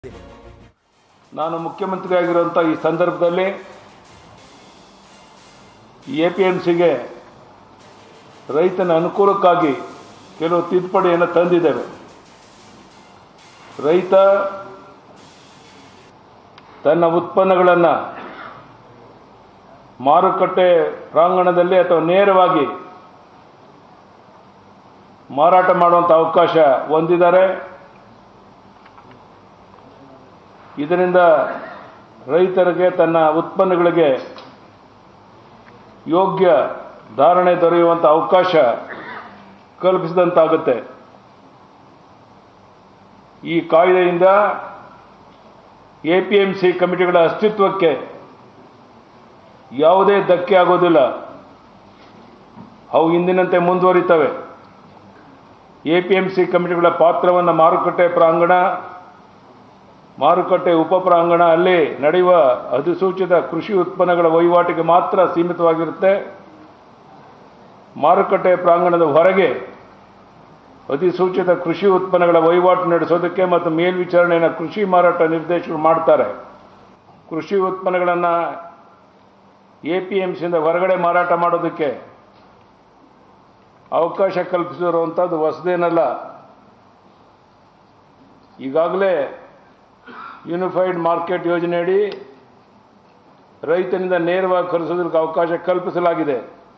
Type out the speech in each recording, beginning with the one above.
ನಾನು ಮುಖ್ಯಮಂತ್ರಿ ಆಗಿರುವಂಥ ಈ ಸಂದರ್ಭದಲ್ಲಿ ಎ ಪಿ ಎಂ ಸಿಗೆ ರೈತನ ಅನುಕೂಲಕ್ಕಾಗಿ ಕೆಲವು ತಿದ್ದುಪಡಿಯನ್ನು ತಂದಿದ್ದೇವೆ ರೈತ ತನ್ನ ಉತ್ಪನ್ನಗಳನ್ನು ಮಾರುಕಟ್ಟೆ ಪ್ರಾಂಗಣದಲ್ಲಿ ಅಥವಾ ನೇರವಾಗಿ ಮಾರಾಟ ಮಾಡುವಂಥ ಅವಕಾಶ ಹೊಂದಿದ್ದಾರೆ ಇದರಿಂದ ರೈತರಿಗೆ ತನ್ನ ಉತ್ಪನ್ನಗಳಿಗೆ ಯೋಗ್ಯ ಧಾರಣೆ ದೊರೆಯುವಂಥ ಅವಕಾಶ ಕಲ್ಪಿಸಿದಂತಾಗುತ್ತೆ ಈ ಕಾಯ್ದೆಯಿಂದ ಎ ಪಿ ಎಂ ಸಿ ಕಮಿಟಿಗಳ ಅಸ್ತಿತ್ವಕ್ಕೆ ಯಾವುದೇ ಧಕ್ಕೆ ಆಗೋದಿಲ್ಲ ಅವು ಇಂದಿನಂತೆ ಮುಂದುವರಿತವೆ ಎ ಪಿ ಎಂ ಸಿ ಕಮಿಟಿಗಳ ಪಾತ್ರವನ್ನು ಮಾರುಕಟ್ಟೆ ಪ್ರಾಂಗಣ ಮಾರುಕಟ್ಟೆ ಉಪ ಪ್ರಾಂಗಣ ಅಲ್ಲಿ ನಡೆಯುವ ಅಧಿಸೂಚಿತ ಕೃಷಿ ಉತ್ಪನ್ನಗಳ ವಹಿವಾಟಿಗೆ ಮಾತ್ರ ಸೀಮಿತವಾಗಿರುತ್ತೆ ಮಾರುಕಟ್ಟೆ ಪ್ರಾಂಗಣದ ಹೊರಗೆ ಅಧಿಸೂಚಿತ ಕೃಷಿ ಉತ್ಪನ್ನಗಳ ವಹಿವಾಟು ನಡೆಸೋದಕ್ಕೆ ಮತ್ತು ಮೇಲ್ವಿಚಾರಣೆಯನ್ನು ಕೃಷಿ ಮಾರಾಟ ನಿರ್ದೇಶಕರು ಮಾಡ್ತಾರೆ ಕೃಷಿ ಉತ್ಪನ್ನಗಳನ್ನು ಎ ಪಿ ಎಂ ಸಿಯಿಂದ ಹೊರಗಡೆ ಮಾರಾಟ ಮಾಡೋದಕ್ಕೆ ಅವಕಾಶ ಕಲ್ಪಿಸಿರುವಂಥದ್ದು ಹೊಸದೇನಲ್ಲ ಈಗಾಗಲೇ ಯೂನಿಫೈಡ್ ಮಾರ್ಕೆಟ್ ಯೋಜನೆಯಡಿ ರೈತನಿಂದ ನೇರವಾಗಿ ಖರೀದಿಸೋದಕ್ಕೆ ಅವಕಾಶ ಕಲ್ಪಿಸಲಾಗಿದೆ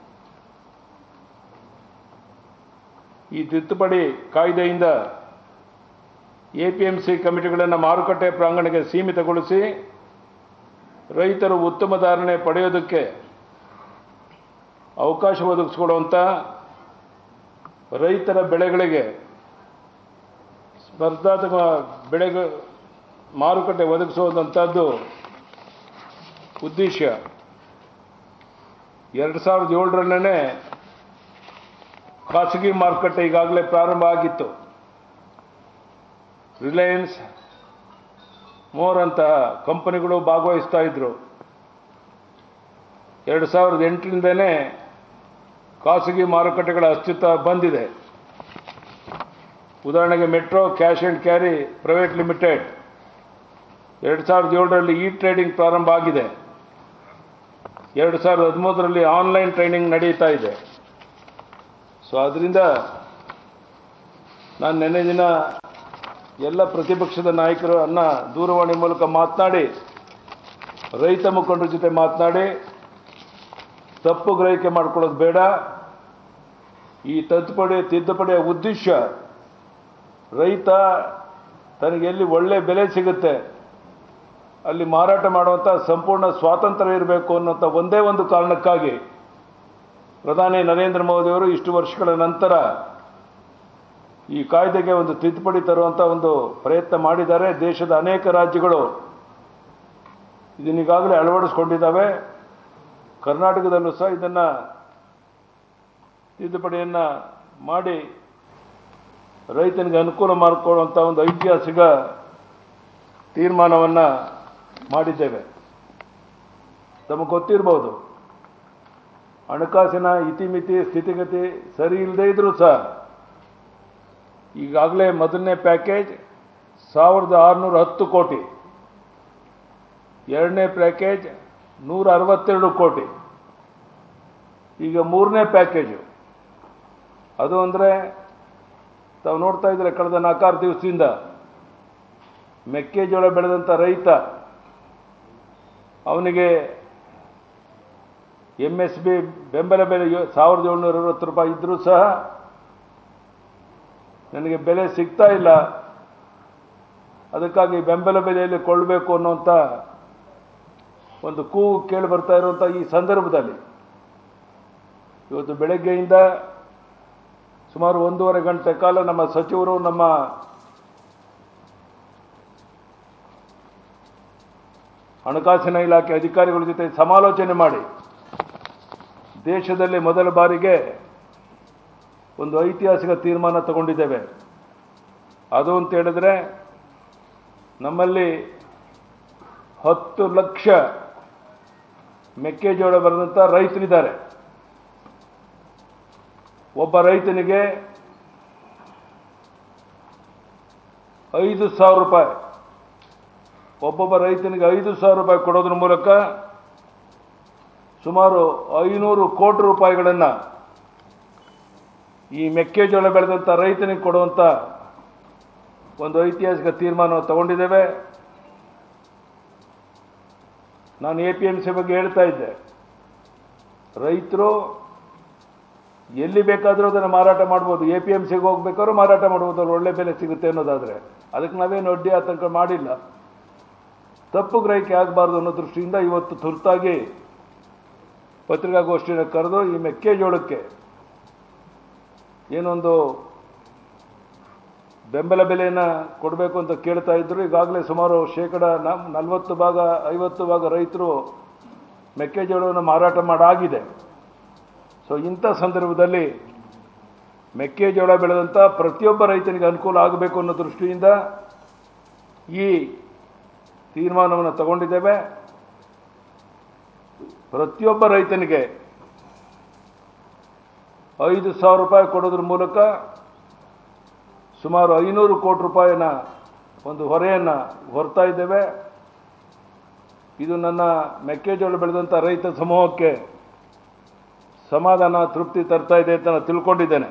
ಈ ತಿದ್ದುಪಡಿ ಕಾಯ್ದೆಯಿಂದ ಎಪಿಎಂಸಿ ಕಮಿಟಿಗಳನ್ನು ಮಾರುಕಟ್ಟೆ ಪ್ರಾಂಗಣಕ್ಕೆ ಸೀಮಿತಗೊಳಿಸಿ ರೈತರು ಉತ್ತಮ ಧಾರಣೆ ಪಡೆಯೋದಕ್ಕೆ ಅವಕಾಶ ಒದಗಿಸಿಕೊಡುವಂಥ ರೈತರ ಬೆಳೆಗಳಿಗೆ ಸ್ಪರ್ಧಾತ್ಮಕ ಬೆಳೆಗ ಮಾರುಕಟ್ಟೆ ಒದಗಿಸುವಂಥದ್ದು ಉದ್ದೇಶ ಎರಡು ಸಾವಿರದ ಏಳರಲ್ಲೇ ಖಾಸಗಿ ಮಾರುಕಟ್ಟೆ ಈಗಾಗಲೇ ಪ್ರಾರಂಭ ಆಗಿತ್ತು ರಿಲಯನ್ಸ್ ಮೋರ್ ಅಂತಹ ಕಂಪನಿಗಳು ಭಾಗವಹಿಸ್ತಾ ಇದ್ರು ಎರಡು ಸಾವಿರದ ಎಂಟರಿಂದನೇ ಖಾಸಗಿ ಮಾರುಕಟ್ಟೆಗಳ ಅಸ್ತಿತ್ವ ಬಂದಿದೆ ಉದಾಹರಣೆಗೆ metro cash and carry private limited ಎರಡು ಸಾವಿರದ ಏಳರಲ್ಲಿ ಇ ಟ್ರೇಡಿಂಗ್ ಪ್ರಾರಂಭ ಆಗಿದೆ ಎರಡು ಸಾವಿರದ ಹದಿಮೂರರಲ್ಲಿ ಆನ್ಲೈನ್ ಟ್ರೈನಿಂಗ್ ನಡೀತಾ ಇದೆ ಸೊ ಅದರಿಂದ ನಾನು ನೆನ್ನೆ ದಿನ ಎಲ್ಲ ಪ್ರತಿಪಕ್ಷದ ನಾಯಕರು ಅನ್ನ ದೂರವಾಣಿ ಮೂಲಕ ಮಾತನಾಡಿ ರೈತ ಮುಖಂಡರ ಜೊತೆ ಮಾತನಾಡಿ ತಪ್ಪು ಗ್ರಹಿಕೆ ಮಾಡ್ಕೊಳ್ಳೋದು ಬೇಡ ಈ ತಿದ್ದುಪಡಿ ತಿದ್ದುಪಡಿಯ ಉದ್ದೇಶ ರೈತ ತನಗೆ ಎಲ್ಲಿ ಒಳ್ಳೆ ಬೆಲೆ ಸಿಗುತ್ತೆ ಅಲ್ಲಿ ಮಾರಾಟ ಮಾಡುವಂಥ ಸಂಪೂರ್ಣ ಸ್ವಾತಂತ್ರ್ಯ ಇರಬೇಕು ಅನ್ನೋಂಥ ಒಂದೇ ಒಂದು ಕಾರಣಕ್ಕಾಗಿ ಪ್ರಧಾನಿ ನರೇಂದ್ರ ಮೋದಿಯವರು ಇಷ್ಟು ವರ್ಷಗಳ ನಂತರ ಈ ಕಾಯ್ದೆಗೆ ಒಂದು ತಿದ್ದುಪಡಿ ತರುವಂಥ ಒಂದು ಪ್ರಯತ್ನ ಮಾಡಿದ್ದಾರೆ ದೇಶದ ಅನೇಕ ರಾಜ್ಯಗಳು ಇದನ್ನೀಗಾಗಲೇ ಅಳವಡಿಸ್ಕೊಂಡಿದ್ದಾವೆ ಕರ್ನಾಟಕದಲ್ಲೂ ಸಹ ಇದನ್ನು ತಿದ್ದುಪಡಿಯನ್ನು ಮಾಡಿ ರೈತನಿಗೆ ಅನುಕೂಲ ಮಾಡಿಕೊಳ್ಳುವಂಥ ಒಂದು ಐತಿಹಾಸಿಕ ತೀರ್ಮಾನವನ್ನು ಮಾಡಿದ್ದೇವೆ ತಮಗೆ ಗೊತ್ತಿರ್ಬೋದು ಹಣಕಾಸಿನ ಇತಿಮಿತಿ ಸ್ಥಿತಿಗತಿ ಸರಿ ಇಲ್ಲದೇ ಇದ್ರೂ ಸಹ ಈಗಾಗಲೇ ಮೊದಲನೇ ಪ್ಯಾಕೇಜ್ ಸಾವಿರದ ಆರುನೂರ ಹತ್ತು ಕೋಟಿ ಎರಡನೇ ಪ್ಯಾಕೇಜ್ ನೂರ ಅರವತ್ತೆರಡು ಕೋಟಿ ಈಗ ಮೂರನೇ ಪ್ಯಾಕೇಜು ಅದು ಅಂದರೆ ತಾವು ನೋಡ್ತಾ ಇದ್ರೆ ಕಳೆದ ನಾಲ್ಕಾರು ದಿವಸದಿಂದ ಮೆಕ್ಕೆಜೋಳ ಬೆಳೆದಂಥ ರೈತ ಅವನಿಗೆ ಎಮ್ ಎಸ್ ಬಿ ಬೆಂಬಲ ಬೆಲೆ ಯೋ- ಸಾವಿರದ ಏಳ್ನೂರ ಅರವತ್ತು ರೂಪಾಯಿ ಇದ್ದರೂ ಸಹ ನನಗೆ ಬೆಲೆ ಸಿಗ್ತಾ ಇಲ್ಲ ಅದಕ್ಕಾಗಿ ಬೆಂಬಲ ಬೆಲೆಯಲ್ಲಿ ಕೊಳ್ಳಬೇಕು ಅನ್ನುವಂಥ ಒಂದು ಕೂಗು ಕೇಳಿ ಬರ್ತಾ ಇರುವಂಥ ಈ ಸಂದರ್ಭದಲ್ಲಿ ಇವತ್ತು ಬೆಳಗ್ಗೆಯಿಂದ ಸುಮಾರು ಒಂದೂವರೆ ಗಂಟೆ ಕಾಲ ನಮ್ಮ ಸಚಿವರು ನಮ್ಮ ಹಣಕಾಸಿನ ಇಲಾಖೆ ಅಧಿಕಾರಿಗಳ ಜೊತೆ ಸಮಾಲೋಚನೆ ಮಾಡಿ ದೇಶದಲ್ಲಿ ಮೊದಲ ಬಾರಿಗೆ ಒಂದು ಐತಿಹಾಸಿಕ ತೀರ್ಮಾನ ತಗೊಂಡಿದ್ದೇವೆ ಅದು ಅಂತ ಹೇಳಿದ್ರೆ ನಮ್ಮಲ್ಲಿ ಹತ್ತು ಲಕ್ಷ ಮೆಕ್ಕೆಜೋಳ ಬರೆದಂಥ ರೈತರಿದ್ದಾರೆ ಒಬ್ಬ ರೈತನಿಗೆ ಐದು ಸಾವಿರ ರೂಪಾಯಿ ಒಬ್ಬೊಬ್ಬ ರೈತನಿಗೆ ಐದು ಸಾವಿರ ರೂಪಾಯಿ ಕೊಡೋದ್ರ ಮೂಲಕ ಸುಮಾರು ಐನೂರು ಕೋಟಿ ರೂಪಾಯಿಗಳನ್ನು ಈ ಮೆಕ್ಕೆಜೋಳ ಬೆಳೆದಂಥ ರೈತನಿಗೆ ಕೊಡುವಂಥ ಒಂದು ಐತಿಹಾಸಿಕ ತೀರ್ಮಾನವನ್ನು ತಗೊಂಡಿದ್ದೇವೆ ನಾನು ಎ ಪಿ ಎಂ ಸಿ ಬಗ್ಗೆ ಹೇಳ್ತಾ ಇದ್ದೆ ರೈತರು ಎಲ್ಲಿ ಬೇಕಾದರೂ ಅದನ್ನು ಮಾರಾಟ ಮಾಡ್ಬೋದು ಎ ಪಿ ಎಂ ಸಿಗೆ ಹೋಗ್ಬೇಕಾದ್ರೂ ಮಾರಾಟ ಮಾಡ್ಬೋದು ಅಲ್ಲಿ ಒಳ್ಳೆ ಬೆಲೆ ಸಿಗುತ್ತೆ ಅನ್ನೋದಾದರೆ ಅದಕ್ಕೆ ನಾವೇನು ಅಡ್ಡಿ ಆತಂಕ ಮಾಡಿಲ್ಲ ತಪ್ಪು ಗ್ರಹಿಕೆ ಆಗಬಾರ್ದು ಅನ್ನೋ ದೃಷ್ಟಿಯಿಂದ ಇವತ್ತು ತುರ್ತಾಗಿ ಪತ್ರಿಕಾಗೋಷ್ಠಿನ ಕರೆದು ಈ ಮೆಕ್ಕೆಜೋಳಕ್ಕೆ ಏನೊಂದು ಬೆಂಬಲ ಬೆಲೆಯನ್ನು ಕೊಡಬೇಕು ಅಂತ ಕೇಳ್ತಾ ಇದ್ರು ಈಗಾಗಲೇ ಸುಮಾರು ಶೇಕಡ ನಲವತ್ತು ಭಾಗ ಐವತ್ತು ಭಾಗ ರೈತರು ಮೆಕ್ಕೆಜೋಳವನ್ನು ಮಾರಾಟ ಮಾಡಾಗಿದೆ ಸೊ ಇಂಥ ಸಂದರ್ಭದಲ್ಲಿ ಮೆಕ್ಕೆಜೋಳ ಬೆಳೆದಂಥ ಪ್ರತಿಯೊಬ್ಬ ರೈತನಿಗೆ ಅನುಕೂಲ ಆಗಬೇಕು ಅನ್ನೋ ದೃಷ್ಟಿಯಿಂದ ಈ ತೀರ್ಮಾನವನ್ನು ತಗೊಂಡಿದ್ದೇವೆ ಪ್ರತಿಯೊಬ್ಬ ರೈತನಿಗೆ ಐದು ಸಾವಿರ ರೂಪಾಯಿ ಕೊಡೋದ್ರ ಮೂಲಕ ಸುಮಾರು ಐನೂರು ಕೋಟಿ ರೂಪಾಯಿನ ಒಂದು ಹೊರೆಯನ್ನು ಹೊರ್ತಾ ಇದ್ದೇವೆ ಇದು ನನ್ನ ಮೆಕ್ಕೆಜೋಳ ಬೆಳೆದಂಥ ರೈತ ಸಮೂಹಕ್ಕೆ ಸಮಾಧಾನ ತೃಪ್ತಿ ತರ್ತಾ ಇದೆ ಅಂತ ನಾನು ತಿಳ್ಕೊಂಡಿದ್ದೇನೆ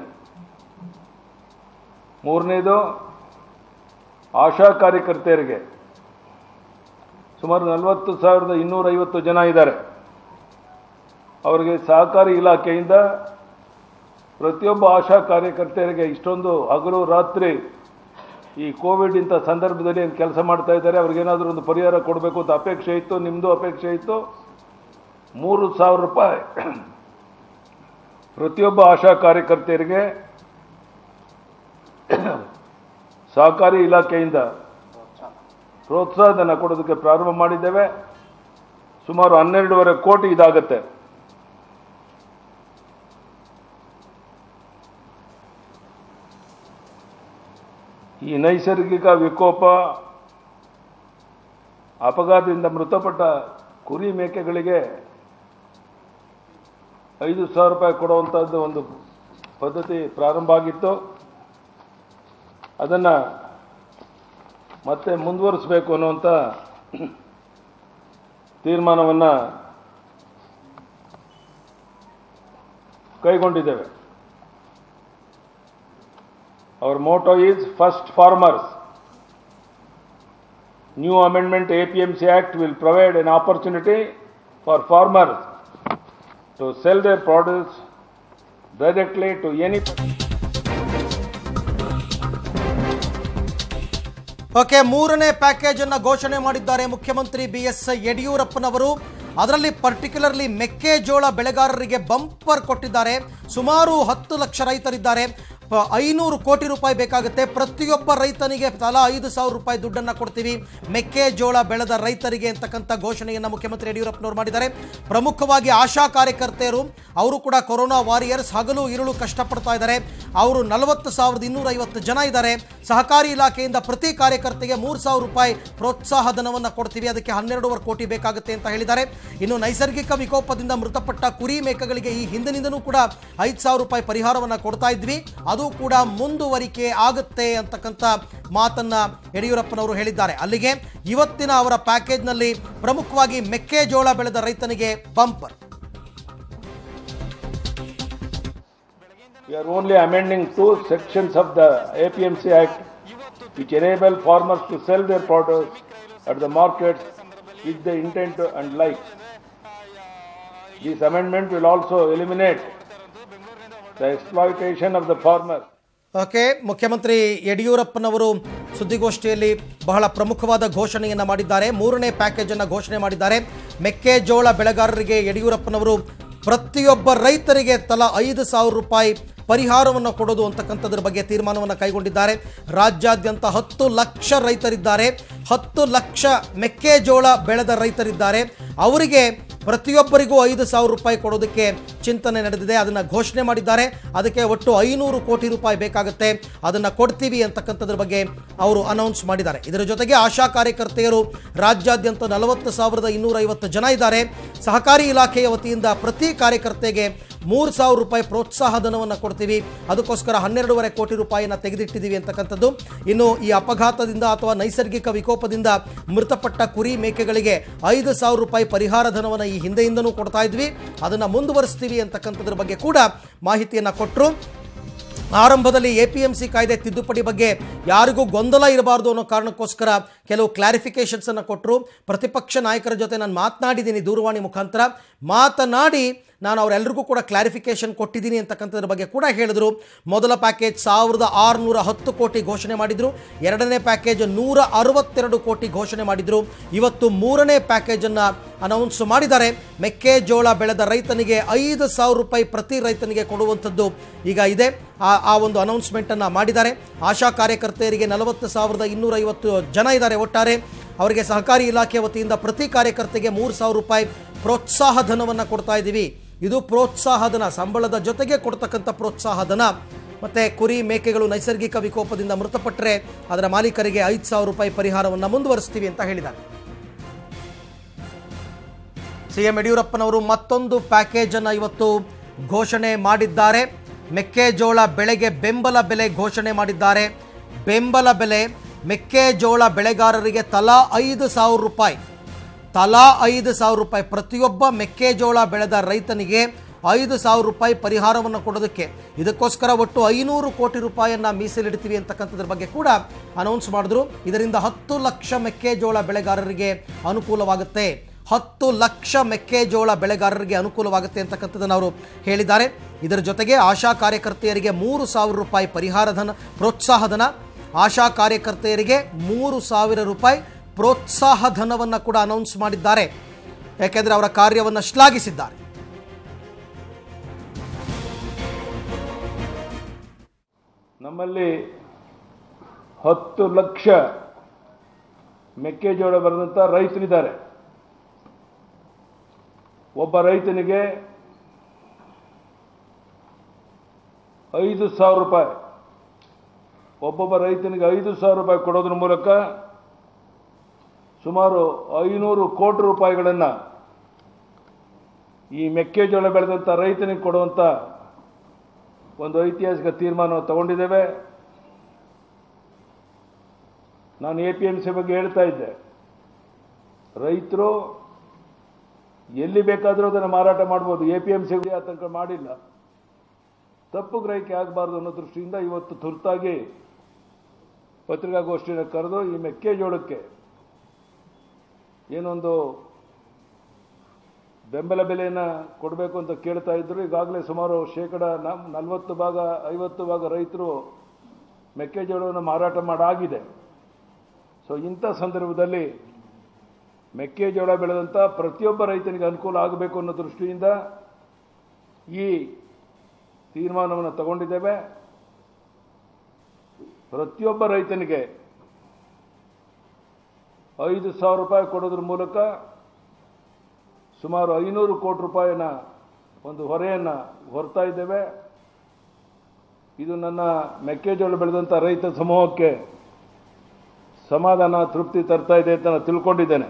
ಮೂರನೇದು ಆಶಾ ಕಾರ್ಯಕರ್ತೆಯರಿಗೆ ಸುಮಾರು ನಲವತ್ತು ಸಾವಿರದ ಇನ್ನೂರೈವತ್ತು ಜನ ಇದ್ದಾರೆ ಅವರಿಗೆ ಸಹಕಾರಿ ಇಲಾಖೆಯಿಂದ ಪ್ರತಿಯೊಬ್ಬ ಆಶಾ ಕಾರ್ಯಕರ್ತೆಯರಿಗೆ ಇಷ್ಟೊಂದು ಹಗಲು ರಾತ್ರಿ ಈ ಕೋವಿಡ್ ಇಂಥ ಸಂದರ್ಭದಲ್ಲಿ ಏನು ಕೆಲಸ ಮಾಡ್ತಾ ಇದ್ದಾರೆ ಅವ್ರಿಗೇನಾದರೂ ಒಂದು ಪರಿಹಾರ ಕೊಡಬೇಕು ಅಂತ ಅಪೇಕ್ಷೆ ಇತ್ತು ನಿಮ್ಮದು ಅಪೇಕ್ಷೆ ಇತ್ತು ಮೂರು ಸಾವಿರ ರೂಪಾಯಿ ಪ್ರತಿಯೊಬ್ಬ ಆಶಾ ಕಾರ್ಯಕರ್ತೆಯರಿಗೆ ಸಹಕಾರಿ ಇಲಾಖೆಯಿಂದ ಪ್ರೋತ್ಸಾಹಧನ ಕೊಡೋದಕ್ಕೆ ಪ್ರಾರಂಭ ಮಾಡಿದ್ದೇವೆ ಸುಮಾರು ಹನ್ನೆರಡೂವರೆ ಕೋಟಿ ಇದಾಗತ್ತೆ ಈ ನೈಸರ್ಗಿಕ ವಿಕೋಪ ಅಪಘಾತದಿಂದ ಮೃತಪಟ್ಟ ಕುರಿ ಮೇಕೆಗಳಿಗೆ ಐದು ಸಾವಿರ ರೂಪಾಯಿ ಕೊಡುವಂಥದ್ದು ಒಂದು ಪದ್ಧತಿ ಪ್ರಾರಂಭ ಆಗಿತ್ತು ಅದನ್ನು ಮತ್ತೆ ಮುಂದುವರಿಸಬೇಕು ಅನ್ನುವಂಥ ತೀರ್ಮಾನವನ್ನು ಕೈಗೊಂಡಿದ್ದೇವೆ Our motto is first farmers. New amendment APMC Act will provide an opportunity for farmers to sell their produce directly to any. Okay ಮೂರನೇ ಪ್ಯಾಕೇಜ್ ಅನ್ನ ಘೋಷಣೆ ಮಾಡಿದ್ದಾರೆ ಮುಖ್ಯಮಂತ್ರಿ ಬಿ ಎಸ್ ಯಡಿಯೂರಪ್ಪನವರು ಅದರಲ್ಲಿ ಪರ್ಟಿಕ್ಯುಲರ್ಲಿ ಮೆಕ್ಕೆಜೋಳ ಬೆಳೆಗಾರರಿಗೆ ಬಂಪರ್ ಕೊಟ್ಟಿದ್ದಾರೆ ಸುಮಾರು ಹತ್ತು ಲಕ್ಷ ರೈತರಿದ್ದಾರೆ ಪ- ಐನೂರು ಕೋಟಿ ರೂಪಾಯಿ ಬೇಕಾಗುತ್ತೆ ಪ್ರತಿಯೊಬ್ಬ ರೈತನಿಗೆ ತಲಾ ಐದು ಸಾವಿರ ರೂಪಾಯಿ ದುಡ್ಡನ್ನು ಕೊಡ್ತೀವಿ ಮೆಕ್ಕೆಜೋಳ ಬೆಳೆದ ರೈತರಿಗೆ ಅಂತಕ್ಕಂಥ ಘೋಷಣೆಯನ್ನು ಮುಖ್ಯಮಂತ್ರಿ ಯಡಿಯೂರಪ್ಪನವರು ಮಾಡಿದ್ದಾರೆ ಪ್ರಮುಖವಾಗಿ ಆಶಾ ಕಾರ್ಯಕರ್ತೆಯರು ಅವರು ಕೂಡ ಕೊರೋನಾ ವಾರಿಯರ್ಸ್ ಹಗಲು ಇರುಳು ಕಷ್ಟಪಡ್ತಾ ಇದ್ದಾರೆ ಅವರು ನಲವತ್ತು ಸಾವಿರದ ಇನ್ನೂರ ಐವತ್ತು ಜನ ಇದ್ದಾರೆ ಸಹಕಾರಿ ಇಲಾಖೆಯಿಂದ ಪ್ರತಿ ಕಾರ್ಯಕರ್ತೆಗೆ ಮೂರು ಸಾವಿರ ರೂಪಾಯಿ ಪ್ರೋತ್ಸಾಹ ಧನವನ್ನು ಕೊಡ್ತೀವಿ ಅದಕ್ಕೆ ಹನ್ನೆರಡೂವರೆ ಕೋಟಿ ಬೇಕಾಗುತ್ತೆ ಅಂತ ಹೇಳಿದ್ದಾರೆ ಇನ್ನು ನೈಸರ್ಗಿಕ ವಿಕೋಪದಿಂದ ಮೃತಪಟ್ಟ ಕುರಿ ಮೇಕಗಳಿಗೆ ಈ ಹಿಂದಿನಿಂದನೂ ಕೂಡ ಐದು ಸಾವಿರ ರೂಪಾಯಿ ಪರಿಹಾರವನ್ನು ಕೊಡ್ತಾ ಇದ್ವಿ ಅದು ಕೂಡ ಮುಂದುವರಿಕೆ ಆಗುತ್ತೆ ಅಂತಕ್ಕಂಥ ಮಾತನ್ನ ಯಡಿಯೂರಪ್ಪನವರು ಹೇಳಿದ್ದಾರೆ ಅಲ್ಲಿಗೆ ಇವತ್ತಿನ ಅವರ ಪ್ಯಾಕೇಜ್ನಲ್ಲಿ ಪ್ರಮುಖವಾಗಿ ಮೆಕ್ಕೆಜೋಳ ಬೆಳೆದ ರೈತನಿಗೆ bumper We are only amending two sections of the APMC Act which enable farmers to sell their produce at the markets which they intend to and like. This amendment will also eliminate the exploitation of the farmer. Okay ಮುಖ್ಯಮಂತ್ರಿ ಯಡಿಯೂರಪ್ಪನವರು ಸುದ್ದಿಗೋಷ್ಠಿಯಲ್ಲಿ ಬಹಳ ಪ್ರಮುಖವಾದ ಘೋಷಣೆಯನ್ನು ಮಾಡಿದ್ದಾರೆ ಮೂರನೇ package ಅನ್ನು ಘೋಷಣೆ ಮಾಡಿದ್ದಾರೆ ಮೆಕ್ಕೆಜೋಳ ಬೆಳೆಗಾರರಿಗೆ ಯಡಿಯೂರಪ್ಪನವರು ಪ್ರತಿಯೊಬ್ಬ ರೈತರಿಗೆ ತಲಾ ಐದು ಸಾವಿರ ರೂಪಾಯಿ ಪರಿಹಾರವನ್ನು ಕೊಡೋದು ಅಂತಕ್ಕಂಥದ್ರ ಬಗ್ಗೆ ತೀರ್ಮಾನವನ್ನು ಕೈಗೊಂಡಿದ್ದಾರೆ ರಾಜ್ಯಾದ್ಯಂತ ಹತ್ತು ಲಕ್ಷ ರೈತರಿದ್ದಾರೆ ಹತ್ತು ಲಕ್ಷ ಮೆಕ್ಕೆಜೋಳ ಬೆಳೆದ ರೈತರಿದ್ದಾರೆ ಅವರಿಗೆ ಪ್ರತಿಯೊಬ್ಬರಿಗೂ ಐದು ಸಾವಿರ ರೂಪಾಯಿ ಕೊಡೋದಕ್ಕೆ ಚಿಂತನೆ ನಡೆದಿದೆ ಅದನ್ನು ಘೋಷಣೆ ಮಾಡಿದ್ದಾರೆ ಅದಕ್ಕೆ ಒಟ್ಟು ಐನೂರು ಕೋಟಿ ರೂಪಾಯಿ ಬೇಕಾಗುತ್ತೆ ಅದನ್ನು ಕೊಡ್ತೀವಿ ಅಂತಕ್ಕಂಥದ್ರ ಬಗ್ಗೆ ಅವರು ಅನೌನ್ಸ್ ಮಾಡಿದ್ದಾರೆ ಇದರ ಜೊತೆಗೆ ಆಶಾ ಕಾರ್ಯಕರ್ತೆಯರು ರಾಜ್ಯಾದ್ಯಂತ ನಲವತ್ತು ಸಾವಿರದ ಇನ್ನೂರ ಐವತ್ತು ಜನ ಇದ್ದಾರೆ ಸಹಕಾರಿ ಇಲಾಖೆಯ ವತಿಯಿಂದ ಪ್ರತಿ ಕಾರ್ಯಕರ್ತೆಗೆ ಮೂರು ಸಾವಿರ ರೂಪಾಯಿ ಪ್ರೋತ್ಸಾಹ ಧನವನ್ನು ಕೊಡ್ತೀವಿ ಅದಕ್ಕೋಸ್ಕರ ಹನ್ನೆರಡೂವರೆ ಕೋಟಿ ರೂಪಾಯಿನ ತೆಗೆದಿಟ್ಟಿದ್ದೀವಿ ಅಂತಕ್ಕಂಥದ್ದು ಇನ್ನು ಈ ಅಪಘಾತದಿಂದ ಅಥವಾ ನೈಸರ್ಗಿಕ ವಿಕೋಪದಿಂದ ಮೃತಪಟ್ಟ ಕುರಿ ಮೇಕೆಗಳಿಗೆ ಐದು ಸಾವಿರ ರೂಪಾಯಿ ಪರಿಹಾರ ಧನವನ್ನು ಈ ಹಿಂದೆಯಿಂದನೂ ಕೊಡ್ತಾ ಇದ್ವಿ ಅದನ್ನು ಮುಂದುವರಿಸ್ತೀವಿ ಅಂತಕ್ಕಂಥದ್ರ ಬಗ್ಗೆ ಕೂಡ ಮಾಹಿತಿಯನ್ನು ಕೊಟ್ಟರು ಆರಂಭದಲ್ಲಿ ಎ ಪಿ ಎಂ ಸಿ ಕಾಯ್ದೆ ತಿದ್ದುಪಡಿ ಬಗ್ಗೆ ಯಾರಿಗೂ ಗೊಂದಲ ಇರಬಾರ್ದು ಅನ್ನೋ ಕಾರಣಕ್ಕೋಸ್ಕರ ಕೆಲವು ಕ್ಲಾರಿಫಿಕೇಶನ್ಸ್ ಅನ್ನು ಕೊಟ್ಟರು ಪ್ರತಿಪಕ್ಷ ನಾಯಕರ ಜೊತೆ ನಾನು ಮಾತನಾಡಿದ್ದೀನಿ ದೂರವಾಣಿ ಮುಖಾಂತರ ಮಾತನಾಡಿ ನಾನು ಅವರೆಲ್ಲರಿಗೂ ಕೂಡ ಕ್ಲಾರಿಫಿಕೇಶನ್ ಕೊಟ್ಟಿದ್ದೀನಿ ಅಂತಕ್ಕಂಥದ್ರ ಬಗ್ಗೆ ಕೂಡ ಹೇಳಿದ್ರು ಮೊದಲ ಪ್ಯಾಕೇಜ್ ಸಾವಿರದ ಆರುನೂರ ಹತ್ತು ಕೋಟಿ ಘೋಷಣೆ ಮಾಡಿದ್ರು ಎರಡನೇ ಪ್ಯಾಕೇಜ್ ನೂರ ಅರವತ್ತೆರಡು ಕೋಟಿ ಘೋಷಣೆ ಮಾಡಿದ್ರು ಇವತ್ತು ಮೂರನೇ ಪ್ಯಾಕೇಜನ್ನು ಅನೌನ್ಸ್ ಮಾಡಿದ್ದಾರೆ ಮೆಕ್ಕೆಜೋಳ ಬೆಳೆದ ರೈತನಿಗೆ ಐದು ಸಾವಿರ ರೂಪಾಯಿ ಪ್ರತಿ ರೈತನಿಗೆ ಕೊಡುವಂಥದ್ದು ಈಗ ಇದೆ ಆ ಆ ಒಂದು ಅನೌನ್ಸ್ಮೆಂಟನ್ನು ಮಾಡಿದ್ದಾರೆ ಆಶಾ ಕಾರ್ಯಕರ್ತೆಯರಿಗೆ ನಲವತ್ತು ಸಾವಿರದ ಇನ್ನೂರೈವತ್ತು ಜನ ಇದ್ದಾರೆ ಒಟ್ಟಾರೆ ಅವರಿಗೆ ಸಹಕಾರಿ ಇಲಾಖೆ ವತಿಯಿಂದ ಪ್ರತಿ ಕಾರ್ಯಕರ್ತೆಗೆ ಮೂರು ಸಾವಿರ ರೂಪಾಯಿ ಪ್ರೋತ್ಸಾಹ ಧನವನ್ನು ಕೊಡ್ತಾ ಇದ್ದೀವಿ ಇದು ಪ್ರೋತ್ಸಾಹ ಧನ ಸಂಬಳದ ಜೊತೆಗೆ ಕೊಡ್ತಕ್ಕಂಥ ಪ್ರೋತ್ಸಾಹ ಧನ ಮತ್ತು ಕುರಿ ಮೇಕೆಗಳು ನೈಸರ್ಗಿಕ ವಿಕೋಪದಿಂದ ಮೃತಪಟ್ಟರೆ ಅದರ ಮಾಲೀಕರಿಗೆ ಐದು ಸಾವಿರ ರೂಪಾಯಿ ಪರಿಹಾರವನ್ನು ಮುಂದುವರಿಸ್ತೀವಿ ಅಂತ ಹೇಳಿದ್ದಾರೆ ಸಿಎಂ ಯಡಿಯೂರಪ್ಪನವರು ಮತ್ತೊಂದು ಪ್ಯಾಕೇಜ್ ಅನ್ನು ಇವತ್ತು ಘೋಷಣೆ ಮಾಡಿದ್ದಾರೆ ಮೆಕ್ಕೆಜೋಳ ಬೆಳೆಗೆ ಬೆಂಬಲ ಬೆಲೆ ಘೋಷಣೆ ಮಾಡಿದ್ದಾರೆ ಬೆಂಬಲ ಬೆಲೆ ಮೆಕ್ಕೆಜೋಳ ಬೆಳೆಗಾರರಿಗೆ ತಲಾ ಐದು ಸಾವಿರ ರೂಪಾಯಿ ತಲಾ ಐದು ಸಾವಿರ ರೂಪಾಯಿ ಪ್ರತಿಯೊಬ್ಬ ಮೆಕ್ಕೆಜೋಳ ಬೆಳೆದ ರೈತನಿಗೆ ಐದು ಸಾವಿರ ರೂಪಾಯಿ ಪರಿಹಾರವನ್ನು ಕೊಡೋದಕ್ಕೆ ಇದಕ್ಕೋಸ್ಕರ ಒಟ್ಟು ಐನೂರು ಕೋಟಿ ರೂಪಾಯಿಯನ್ನು ಮೀಸಲಿಡ್ತೀವಿ ಅಂತಕ್ಕಂಥದ್ರ ಬಗ್ಗೆ ಕೂಡ ಅನೌನ್ಸ್ ಮಾಡಿದ್ರು ಇದರಿಂದ ಹತ್ತು ಲಕ್ಷ ಮೆಕ್ಕೆಜೋಳ ಬೆಳೆಗಾರರಿಗೆ ಅನುಕೂಲವಾಗುತ್ತೆ ಹತ್ತು ಲಕ್ಷ ಮೆಕ್ಕೆಜೋಳ ಬೆಳೆಗಾರರಿಗೆ ಅನುಕೂಲವಾಗುತ್ತೆ ಅಂತಕ್ಕಂಥದ್ದನ್ನು ಅವರು ಹೇಳಿದ್ದಾರೆ ಇದರ ಜೊತೆಗೆ ಆಶಾ ಕಾರ್ಯಕರ್ತೆಯರಿಗೆ ಮೂರು ಸಾವಿರ ರೂಪಾಯಿ ಪರಿಹಾರ ಧನ ಪ್ರೋತ್ಸಾಹ ಧನ ಆಶಾ ಕಾರ್ಯಕರ್ತೆಯರಿಗೆ ಮೂರು ಸಾವಿರ ರೂಪಾಯಿ ಪ್ರೋತ್ಸಾಹ ಧನವನ್ನು ಕೂಡ ಅನೌನ್ಸ್ ಮಾಡಿದ್ದಾರೆ ಯಾಕೆಂದರೆ ಅವರ ಕಾರ್ಯವನ್ನು ಶ್ಲಾಘಿಸಿದ್ದಾರೆ ನಮ್ಮಲ್ಲಿ ಹತ್ತು ಲಕ್ಷ ಮೆಕ್ಕೆಜೋಳ ಬರೆದಂಥ ರೈತರಿದ್ದಾರೆ ಒಬ್ಬ ರೈತನಿಗೆ ಐದು ಸಾವಿರ ರೂಪಾಯಿ ಒಬ್ಬೊಬ್ಬ ರೈತನಿಗೆ ಐದು ಸಾವಿರ ರೂಪಾಯಿ ಕೊಡೋದ್ರ ಮೂಲಕ ಸುಮಾರು ಐನೂರು ಕೋಟಿ ರೂಪಾಯಿಗಳನ್ನು ಈ ಮೆಕ್ಕೆಜೋಳ ಬೆಳೆದಂಥ ರೈತನಿಗೆ ಕೊಡುವಂಥ ಒಂದು ಐತಿಹಾಸಿಕ ತೀರ್ಮಾನವನ್ನು ತಗೊಂಡಿದ್ದೇವೆ ನಾನು ಎ ಪಿ ಎಂ ಸಿ ಬಗ್ಗೆ ಹೇಳ್ತಾ ಇದ್ದೆ ರೈತರು ಎಲ್ಲಿ ಬೇಕಾದರೂ ಅದನ್ನು ಮಾರಾಟ ಮಾಡ್ಬೋದು ಎ ಪಿ ಎಂ ಸಿ ಆತಂಕ ಮಾಡಿಲ್ಲ ತಪ್ಪು ಗ್ರಹಿಕೆ ಆಗಬಾರ್ದು ಅನ್ನೋ ದೃಷ್ಟಿಯಿಂದ ಇವತ್ತು ತುರ್ತಾಗಿ ಪತ್ರಿಕಾಗೋಷ್ಠಿಯನ್ನು ಕರೆದು ಈ ಮೆಕ್ಕೆಜೋಳಕ್ಕೆ ಏನೊಂದು ಬೆಂಬಲ ಬೆಲೆಯನ್ನು ಕೊಡಬೇಕು ಅಂತ ಕೇಳ್ತಾ ಇದ್ರು ಈಗಾಗಲೇ ಸುಮಾರು ಶೇಕಡ ನ- ನಲವತ್ತು ಭಾಗ ಐವತ್ತು ಭಾಗ ರೈತರು ಮೆಕ್ಕೆಜೋಳವನ್ನು ಮಾರಾಟ ಮಾಡಾಗಿದೆ ಸೊ ಇಂಥ ಸಂದರ್ಭದಲ್ಲಿ ಮೆಕ್ಕೆಜೋಳ ಬೆಳೆದಂಥ ಪ್ರತಿಯೊಬ್ಬ ರೈತನಿಗೆ ಅನುಕೂಲ ಆಗಬೇಕು ಅನ್ನೋ ದೃಷ್ಟಿಯಿಂದ ಈ ತೀರ್ಮಾನವನ್ನು ತಗೊಂಡಿದ್ದೇವೆ ಪ್ರತಿಯೊಬ್ಬ ರೈತನಿಗೆ ಐದು ಸಾವಿರ ರೂಪಾಯಿ ಕೊಡೋದ್ರ ಮೂಲಕ ಸುಮಾರು ಐನೂರು ಕೋಟಿ ರೂಪಾಯಿನ ಒಂದು ಹೊರೆಯನ್ನು ಹೊರ್ತಾ ಇದ್ದೇವೆ ಇದು ನನ್ನ ಮೆಕ್ಕೆಜೋಳ ಬೆಳೆದಂಥ ರೈತ ಸಮೂಹಕ್ಕೆ ಸಮಾಧಾನ ತೃಪ್ತಿ ತರ್ತಾ ಇದೆ ಅಂತ ನಾನು ತಿಳ್ಕೊಂಡಿದ್ದೇನೆ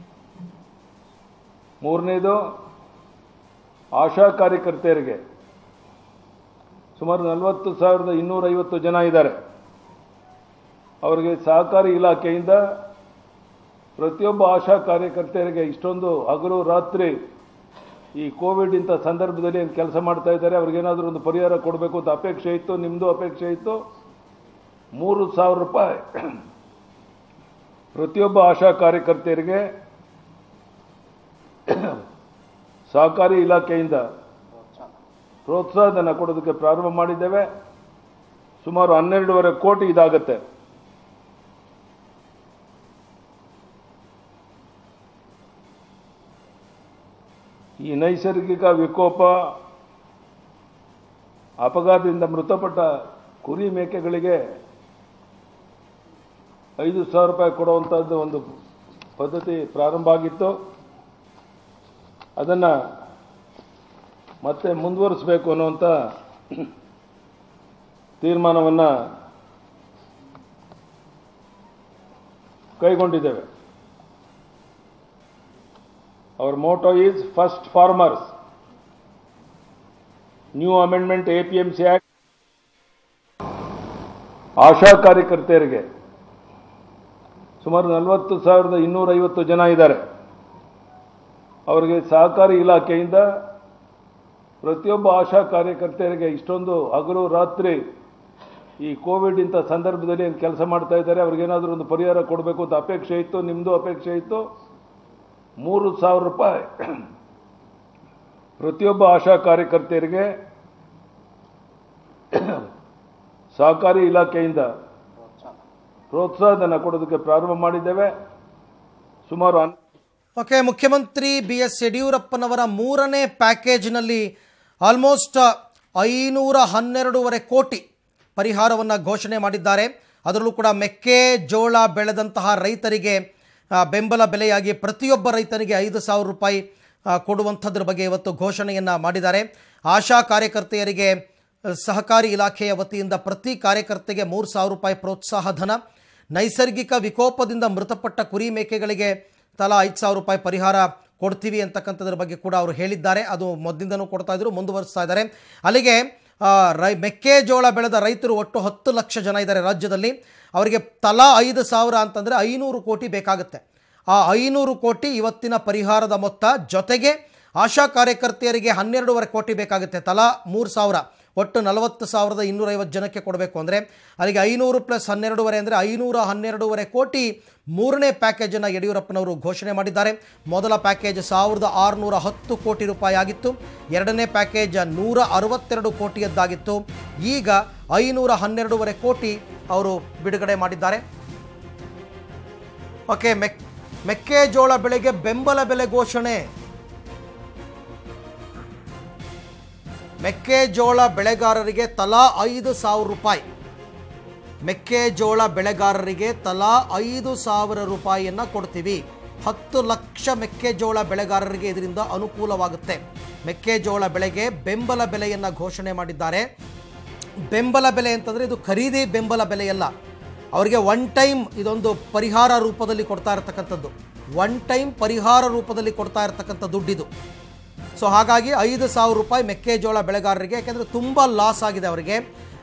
ಮೂರನೇದು ಆಶಾ ಕಾರ್ಯಕರ್ತೆಯರಿಗೆ ಸುಮಾರು ನಲವತ್ತು ಸಾವಿರದ ಇನ್ನೂರೈವತ್ತು ಜನ ಇದ್ದಾರೆ ಅವರಿಗೆ ಸಹಕಾರಿ ಇಲಾಖೆಯಿಂದ ಪ್ರತಿಯೊಬ್ಬ ಆಶಾ ಕಾರ್ಯಕರ್ತೆಯರಿಗೆ ಇಷ್ಟೊಂದು ಹಗಲು ರಾತ್ರಿ ಈ ಕೋವಿಡ್ ಇಂಥ ಸಂದರ್ಭದಲ್ಲಿ ಏನು ಕೆಲಸ ಮಾಡ್ತಾ ಇದ್ದಾರೆ ಅವ್ರಿಗೇನಾದರೂ ಒಂದು ಪರಿಹಾರ ಕೊಡಬೇಕು ಅಂತ ಅಪೇಕ್ಷೆ ಇತ್ತು ನಿಮ್ಮದು ಅಪೇಕ್ಷೆ ಇತ್ತು ಮೂರು ಸಾವಿರ ರೂಪಾಯಿ ಪ್ರತಿಯೊಬ್ಬ ಆಶಾ ಕಾರ್ಯಕರ್ತೆಯರಿಗೆ ಸಹಕಾರಿ ಇಲಾಖೆಯಿಂದ ಪ್ರೋತ್ಸಾಹಧನ ಕೊಡೋದಕ್ಕೆ ಪ್ರಾರಂಭ ಮಾಡಿದ್ದೇವೆ ಸುಮಾರು ಹನ್ನೆರಡೂವರೆ ಕೋಟಿ ಇದಾಗತ್ತೆ ಈ ನೈಸರ್ಗಿಕ ವಿಕೋಪ ಅಪಘಾತದಿಂದ ಮೃತಪಟ್ಟ ಕುರಿ ಮೇಕೆಗಳಿಗೆ ಐದು ಸಾವಿರ ರೂಪಾಯಿ ಕೊಡುವಂಥದ್ದು ಒಂದು ಪದ್ಧತಿ ಪ್ರಾರಂಭ ಆಗಿತ್ತು ಅದನ್ನು ಮತ್ತೆ ಮುಂದುವರಿಸಬೇಕು ಅನ್ನುವಂಥ ತೀರ್ಮಾನವನ್ನು ಕೈಗೊಂಡಿದ್ದೇವೆ our motto is first farmers new amendment A P M C act ASHA ಕಾರ್ಯಕರ್ತೆಯರಿಗೆ ಸುಮಾರು ನಲವತ್ತು ಸಾವಿರದ ಇನ್ನೂರೈವತ್ತು ಜನ ಇದ್ದಾರೆ ಅವರಿಗೆ ಸಹಕಾರಿ ಇಲಾಖೆಯಿಂದ ಪ್ರತಿಯೊಬ್ಬ ಆಶಾ ಕಾರ್ಯಕರ್ತೆಯರಿಗೆ ಇಷ್ಟೊಂದು ಹಗಲು ರಾತ್ರಿ ಈ ಕೋವಿಡ್ ಇಂಥ ಸಂದರ್ಭದಲ್ಲಿ ಏನು ಕೆಲಸ ಮಾಡ್ತಾ ಇದ್ದಾರೆ ಅವ್ರಿಗೇನಾದರೂ ಒಂದು ಪರಿಹಾರ ಕೊಡಬೇಕು ಅಂತ ಅಪೇಕ್ಷೆ ಇತ್ತು ನಿಮ್ಮದು ಅಪೇಕ್ಷೆ ಇತ್ತು ಮೂರು ಸಾವಿರ ರೂಪಾಯಿ ಪ್ರತಿಯೊಬ್ಬ ಆಶಾ ಕಾರ್ಯಕರ್ತೆಯರಿಗೆ ಸಹಕಾರಿ ಇಲಾಖೆಯಿಂದ ಪ್ರೋತ್ಸಾಹಧನ ಕೊಡೋದಕ್ಕೆ ಪ್ರಾರಂಭ ಮಾಡಿದ್ದೇವೆ ಸುಮಾರು ಹನ್ ಓಕೆ ಮುಖ್ಯಮಂತ್ರಿ ಬಿ ಎಸ್ ಯಡಿಯೂರಪ್ಪನವರ ಮೂರನೇ ಪ್ಯಾಕೇಜ್ನಲ್ಲಿ ಆಲ್ಮೋಸ್ಟ್ ಐನೂರ ಹನ್ನೆರಡೂವರೆ ಕೋಟಿ ಪರಿಹಾರವನ್ನು ಘೋಷಣೆ ಮಾಡಿದ್ದಾರೆ ಅದರಲ್ಲೂ ಕೂಡ ಮೆಕ್ಕೆಜೋಳ ಬೆಳೆದಂತಹ ರೈತರಿಗೆ ಆ, ಬೆಂಬಲ ಬೆಲೆಯಾಗಿ ಪ್ರತಿಯೊಬ್ಬ ರೈತನಿಗೆ ಐದು ಸಾವಿರ ರೂಪಾಯಿ ಆ, ಕೊಡುವಂಥದ್ರ ಬಗ್ಗೆ ಇವತ್ತು ಘೋಷಣೆಯನ್ನು ಮಾಡಿದ್ದಾರೆ ಆಶಾ ಕಾರ್ಯಕರ್ತೆಯರಿಗೆ ಆ, ಸಹಕಾರಿ ಇಲಾಖೆಯ ವತಿಯಿಂದ ಪ್ರತಿ ಕಾರ್ಯಕರ್ತೆಗೆ ಮೂರು ಸಾವಿರ ರೂಪಾಯಿ ಪ್ರೋತ್ಸಾಹ ಧನ ನೈಸರ್ಗಿಕ ವಿಕೋಪದಿಂದ ಮೃತಪಟ್ಟ ಕುರಿ ಮೇಕೆಗಳಿಗೆ ತಲಾ ಐದು ಸಾವಿರ ರೂಪಾಯಿ ಪರಿಹಾರ ಕೊಡ್ತೀವಿ ಅಂತಕ್ಕಂಥದ್ರ ಬಗ್ಗೆ ಕೂಡ ಅವರು ಹೇಳಿದ್ದಾರೆ ಅದು ಮೊದಲಿಂದನೂ ಕೊಡ್ತಾ ಇದ್ರು ಮುಂದುವರಿಸ್ತಾ ಇದ್ದಾರೆ ಅಲ್ಲಿಗೆ ಆ, ರೈ ಮೆಕ್ಕೆಜೋಳ ಬೆಳೆದ ರೈತರು ಒಟ್ಟು ಹತ್ತು ಲಕ್ಷ ಜನ ಇದ್ದಾರೆ ರಾಜ್ಯದಲ್ಲಿ ಅವರಿಗೆ ತಲಾ ಐದು ಸಾವಿರ ಅಂತಂದರೆ ಐನೂರು ಕೋಟಿ ಬೇಕಾಗುತ್ತೆ ಆ ಐನೂರು ಕೋಟಿ ಇವತ್ತಿನ ಪರಿಹಾರದ ಮೊತ್ತ ಜೊತೆಗೆ ಆಶಾ ಕಾರ್ಯಕರ್ತೆಯರಿಗೆ ಹನ್ನೆರಡೂವರೆ ಕೋಟಿ ಬೇಕಾಗುತ್ತೆ ತಲಾ ಮೂರು ಸಾವಿರ ಒಟ್ಟು ನಲವತ್ತು ಸಾವಿರದ ಇನ್ನೂರೈವತ್ತು ಜನಕ್ಕೆ ಕೊಡಬೇಕು ಅಂದರೆ ಅಲ್ಲಿಗೆ ಐನೂರು ಪ್ಲಸ್ ಹನ್ನೆರಡೂವರೆ ಅಂದರೆ ಐನೂರ ಹನ್ನೆರಡೂವರೆ ಕೋಟಿ ಮೂರನೇ ಪ್ಯಾಕೇಜನ್ನು ಯಡಿಯೂರಪ್ಪನವರು ಘೋಷಣೆ ಮಾಡಿದ್ದಾರೆ ಮೊದಲ ಪ್ಯಾಕೇಜ್ ಸಾವಿರದ ಆರುನೂರ ಹತ್ತು ಕೋಟಿ ರೂಪಾಯಿ ಆಗಿತ್ತು ಎರಡನೇ ಪ್ಯಾಕೇಜ್ ನೂರ ಅರವತ್ತೆರಡು ಕೋಟಿಯದ್ದಾಗಿತ್ತು ಈಗ ಐನೂರ ಹನ್ನೆರಡೂವರೆ ಕೋಟಿ ಅವರು ಬಿಡುಗಡೆ ಮಾಡಿದ್ದಾರೆ ಓಕೆ ಮೆಕ್ ಮೆಕ್ಕೆಜೋಳ ಬೆಳೆಗೆ ಬೆಂಬಲ ಬೆಲೆ ಘೋಷಣೆ ಮೆಕ್ಕೆಜೋಳ ಬೆಳೆಗಾರರಿಗೆ ತಲಾ ಐದು ಸಾವಿರ ರೂಪಾಯಿ ಮೆಕ್ಕೆಜೋಳ ಬೆಳೆಗಾರರಿಗೆ ತಲಾ ಐದು ಸಾವಿರ ರೂಪಾಯಿಯನ್ನು ಕೊಡ್ತೀವಿ ಹತ್ತು ಲಕ್ಷ ಮೆಕ್ಕೆಜೋಳ ಬೆಳೆಗಾರರಿಗೆ ಇದರಿಂದ ಅನುಕೂಲವಾಗುತ್ತೆ ಮೆಕ್ಕೆಜೋಳ ಬೆಳೆಗೆ ಬೆಂಬಲ ಬೆಲೆಯನ್ನು ಘೋಷಣೆ ಮಾಡಿದ್ದಾರೆ ಬೆಂಬಲ ಬೆಲೆ ಅಂತಂದರೆ ಇದು ಖರೀದಿ ಬೆಂಬಲ ಬೆಲೆಯಲ್ಲ ಅವರಿಗೆ ಒನ್ ಟೈಮ್ ಇದೊಂದು ಪರಿಹಾರ ರೂಪದಲ್ಲಿ ಕೊಡ್ತಾ ಇರತಕ್ಕಂಥದ್ದು ಒನ್ ಟೈಮ್ ಪರಿಹಾರ ರೂಪದಲ್ಲಿ ಕೊಡ್ತಾ ಇರತಕ್ಕಂಥ ದುಡ್ಡಿದು ಸೊ ಹಾಗಾಗಿ ಐದು ಸಾವಿರ ರೂಪಾಯಿ ಮೆಕ್ಕೆಜೋಳ ಬೆಳೆಗಾರರಿಗೆ ಯಾಕೆಂದರೆ ತುಂಬ ಲಾಸ್ ಆಗಿದೆ ಅವರಿಗೆ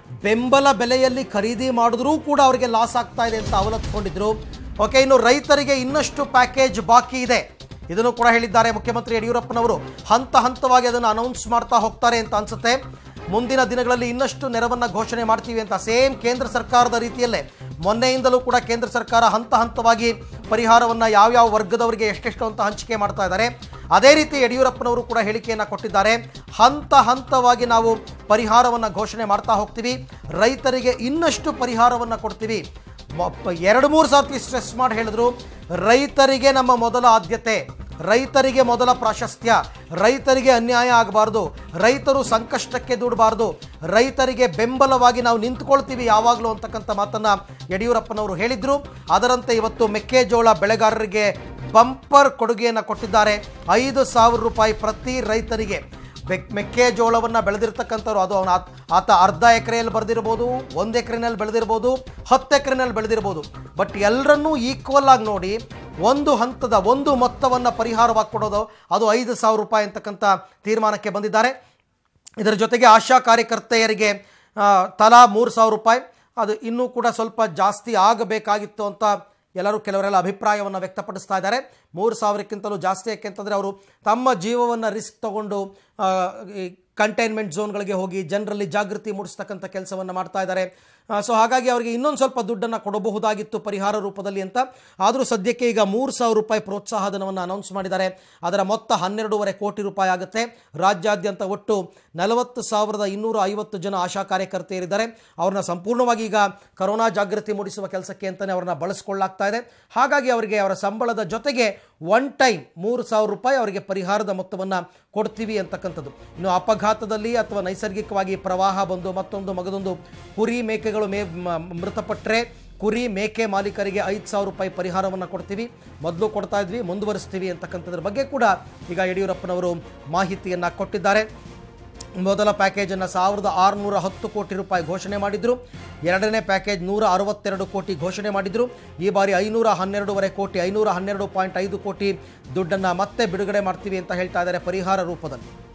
ಬೆಂಬಲ ಬೆಲೆಯಲ್ಲಿ ಖರೀದಿ ಮಾಡಿದ್ರೂ ಕೂಡ ಅವರಿಗೆ ಲಾಸ್ ಆಗ್ತಾ ಇದೆ ಅಂತ ಅವಲತ್ಕೊಂಡಿದ್ರು ಓಕೆ ಇನ್ನು ರೈತರಿಗೆ ಇನ್ನಷ್ಟು ಪ್ಯಾಕೇಜ್ ಬಾಕಿ ಇದೆ ಇದನ್ನು ಕೂಡ ಹೇಳಿದ್ದಾರೆ ಮುಖ್ಯಮಂತ್ರಿ ಯಡಿಯೂರಪ್ಪನವರು ಹಂತ ಹಂತವಾಗಿ ಅದನ್ನು ಅನೌನ್ಸ್ ಮಾಡ್ತಾ ಹೋಗ್ತಾರೆ ಅಂತ ಅನ್ಸುತ್ತೆ ಮುಂದಿನ ದಿನಗಳಲ್ಲಿ ಇನ್ನಷ್ಟು ನೆರವನ್ನು ಘೋಷಣೆ ಮಾಡ್ತೀವಿ ಅಂತ ಸೇಮ್ ಕೇಂದ್ರ ಸರ್ಕಾರದ ರೀತಿಯಲ್ಲೇ ಮೊನ್ನೆಯಿಂದಲೂ ಕೂಡ ಕೇಂದ್ರ ಸರ್ಕಾರ ಹಂತ ಹಂತವಾಗಿ ಪರಿಹಾರವನ್ನು ಯಾವ್ಯಾವ ವರ್ಗದವರಿಗೆ ಎಷ್ಟೆಷ್ಟು ಅಂತ ಹಂಚಿಕೆ ಮಾಡ್ತಾ ಇದ್ದಾರೆ ಅದೇ ರೀತಿ ಯಡಿಯೂರಪ್ಪನವರು ಕೂಡ ಹೇಳಿಕೆಯನ್ನು ಕೊಟ್ಟಿದ್ದಾರೆ ಹಂತ ಹಂತವಾಗಿ ನಾವು ಪರಿಹಾರವನ್ನು ಘೋಷಣೆ ಮಾಡ್ತಾ ಹೋಗ್ತೀವಿ ರೈತರಿಗೆ ಇನ್ನಷ್ಟು ಪರಿಹಾರವನ್ನು ಕೊಡ್ತೀವಿ ಮ- ಪ- ಎರಡು ಮೂರು ಸರ್ತಿ ಸ್ಟ್ರೆಸ್ ಮಾಡಿ ಹೇಳಿದ್ರು ರೈತರಿಗೆ ನಮ್ಮ ಮೊದಲ ಆದ್ಯತೆ ರೈತರಿಗೆ ಮೊದಲ ಪ್ರಾಶಸ್ತ್ಯ ರೈತರಿಗೆ ಅನ್ಯಾಯ ಆಗಬಾರ್ದು ರೈತರು ಸಂಕಷ್ಟಕ್ಕೆ ದೂಡಬಾರ್ದು ರೈತರಿಗೆ ಬೆಂಬಲವಾಗಿ ನಾವು ನಿಂತ್ಕೊಳ್ತೀವಿ ಯಾವಾಗಲೂ ಅಂತಕ್ಕಂಥ ಮಾತನ್ನು ಯಡಿಯೂರಪ್ಪನವರು ಹೇಳಿದರು ಅದರಂತೆ ಇವತ್ತು ಮೆಕ್ಕೆಜೋಳ ಬೆಳೆಗಾರರಿಗೆ ಬಂಪರ್ ಕೊಡುಗೆಯನ್ನು ಕೊಟ್ಟಿದ್ದಾರೆ ಐದು ಸಾವಿರ ರೂಪಾಯಿ ಪ್ರತಿ ರೈತರಿಗೆ ಬೆಕ್ ಮೆಕ್ಕೆಜೋಳವನ್ನು ಬೆಳೆದಿರ್ತಕ್ಕಂಥವ್ರು ಅದು ಅವನ ಆತ ಅರ್ಧ ಎಕರೆಯಲ್ಲಿ ಬೆಳೆದಿರ್ಬೋದು ಒಂದು ಎಕರೆನಲ್ಲಿ ಬೆಳೆದಿರ್ಬೋದು ಹತ್ತು ಎಕರೆನಲ್ಲಿ ಬೆಳೆದಿರ್ಬೋದು ಬಟ್ ಎಲ್ಲರನ್ನೂ ಈಕ್ವಲ್ ಆಗಿ ನೋಡಿ ಒಂದು ಹಂತದ ಒಂದು ಮೊತ್ತವನ್ನು ಪರಿಹಾರವಾಗಿ ಕೊಡೋದು ಅದು ಐದು ಸಾವಿರ ರೂಪಾಯಿ ಅಂತಕ್ಕಂಥ ತೀರ್ಮಾನಕ್ಕೆ ಬಂದಿದ್ದಾರೆ ಇದರ ಜೊತೆಗೆ ಆಶಾ ಕಾರ್ಯಕರ್ತೆಯರಿಗೆ ಆ, ತಲಾ ಮೂರು ಸಾವಿರ ರೂಪಾಯಿ ಅದು ಇನ್ನೂ ಕೂಡ ಸ್ವಲ್ಪ ಜಾಸ್ತಿ ಆಗಬೇಕಾಗಿತ್ತು ಅಂತ ಎಲ್ಲರೂ ಕೆಲವರೆಲ್ಲ ಅಭಿಪ್ರಾಯವನ್ನು ವ್ಯಕ್ತಪಡಿಸ್ತಾ ಇದ್ದಾರೆ ಮೂರು ಸಾವಿರಕ್ಕಿಂತಲೂ ಜಾಸ್ತಿ ಯಾಕೆಂತಂದರೆ ಅವರು ತಮ್ಮ ಜೀವವನ್ನು ರಿಸ್ಕ್ ತಗೊಂಡು ಆ, ಈ ಕಂಟೈನ್ಮೆಂಟ್ ಝೋನ್ಗಳಿಗೆ ಹೋಗಿ ಜನರಲ್ಲಿ ಜಾಗೃತಿ ಮೂಡಿಸ್ತಕ್ಕಂಥ ಕೆಲಸವನ್ನು ಮಾಡ್ತಾ ಇದ್ದಾರೆ ಸೊ ಹಾಗಾಗಿ ಅವರಿಗೆ ಇನ್ನೊಂದು ಸ್ವಲ್ಪ ದುಡ್ಡನ್ನು ಕೊಡಬಹುದಾಗಿತ್ತು ಪರಿಹಾರ ರೂಪದಲ್ಲಿ ಅಂತ ಆದರೂ ಸದ್ಯಕ್ಕೆ ಈಗ ಮೂರು ಸಾವಿರ ರೂಪಾಯಿ ಪ್ರೋತ್ಸಾಹಧನವನ್ನು ಅನೌನ್ಸ್ ಮಾಡಿದ್ದಾರೆ ಅದರ ಮೊತ್ತ ಹನ್ನೆರಡೂವರೆ ಕೋಟಿ ರೂಪಾಯಿ ಆಗುತ್ತೆ ರಾಜ್ಯಾದ್ಯಂತ ಒಟ್ಟು ನಲವತ್ತು ಸಾವಿರದ ಇನ್ನೂರ ಐವತ್ತು ಜನ ಆಶಾ ಕಾರ್ಯಕರ್ತೆಯರಿದ್ದಾರೆ ಅವ್ರನ್ನ ಸಂಪೂರ್ಣವಾಗಿ ಈಗ ಕರೋನಾ ಜಾಗೃತಿ ಮೂಡಿಸುವ ಕೆಲಸಕ್ಕೆ ಅಂತಲೇ ಅವ್ರನ್ನ ಬಳಸ್ಕೊಳ್ಳಾಗ್ತಾ ಇದೆ ಹಾಗಾಗಿ ಅವರಿಗೆ ಅವರ ಸಂಬಳದ ಜೊತೆಗೆ ಒನ್ ಟೈಮ್ ಮೂರು ಸಾವಿರ ರೂಪಾಯಿ ಅವರಿಗೆ ಪರಿಹಾರದ ಮೊತ್ತವನ್ನು ಕೊಡ್ತೀವಿ ಅಂತಕ್ಕಂಥದ್ದು ಇನ್ನು ಅಪಘಾತದಲ್ಲಿ ಅಥವಾ ನೈಸರ್ಗಿಕವಾಗಿ ಪ್ರವಾಹ ಬಂದು ಮತ್ತೊಂದು ಮಗದೊಂದು ಕುರಿ ಮೇಕೆಗಳು ಮೇ ಮ- ಮೃತಪಟ್ಟರೆ ಕುರಿ ಮೇಕೆ ಮಾಲೀಕರಿಗೆ ಐದು ಸಾವಿರ ರೂಪಾಯಿ ಪರಿಹಾರವನ್ನು ಕೊಡ್ತೀವಿ ಮೊದಲು ಕೊಡ್ತಾ ಇದ್ವಿ ಮುಂದುವರಿಸ್ತೀವಿ ಅಂತಕ್ಕಂಥದ್ರ ಬಗ್ಗೆ ಕೂಡ ಈಗ ಯಡಿಯೂರಪ್ಪನವರು ಮಾಹಿತಿಯನ್ನು ಕೊಟ್ಟಿದ್ದಾರೆ ಮೊದಲ ಪ್ಯಾಕೇಜನ್ನು ಸಾವಿರದ ಆರುನೂರ ಹತ್ತು ಕೋಟಿ ರೂಪಾಯಿ ಘೋಷಣೆ ಮಾಡಿದ್ರು ಎರಡನೇ ಪ್ಯಾಕೇಜ್ ನೂರ ಅರವತ್ತೆರಡು ಕೋಟಿ ಘೋಷಣೆ ಮಾಡಿದ್ರು ಈ ಬಾರಿ ಐನೂರ ಹನ್ನೆರಡೂವರೆ ಕೋಟಿ ಐನೂರ ಹನ್ನೆರಡು ಪಾಯಿಂಟ್ ಐದು ಕೋಟಿ ದುಡ್ಡನ್ನು ಮತ್ತೆ ಬಿಡುಗಡೆ ಮಾಡ್ತೀವಿ ಅಂತ ಹೇಳ್ತಾ ಇದ್ದಾರೆ ಪರಿಹಾರ ರೂಪದಲ್ಲಿ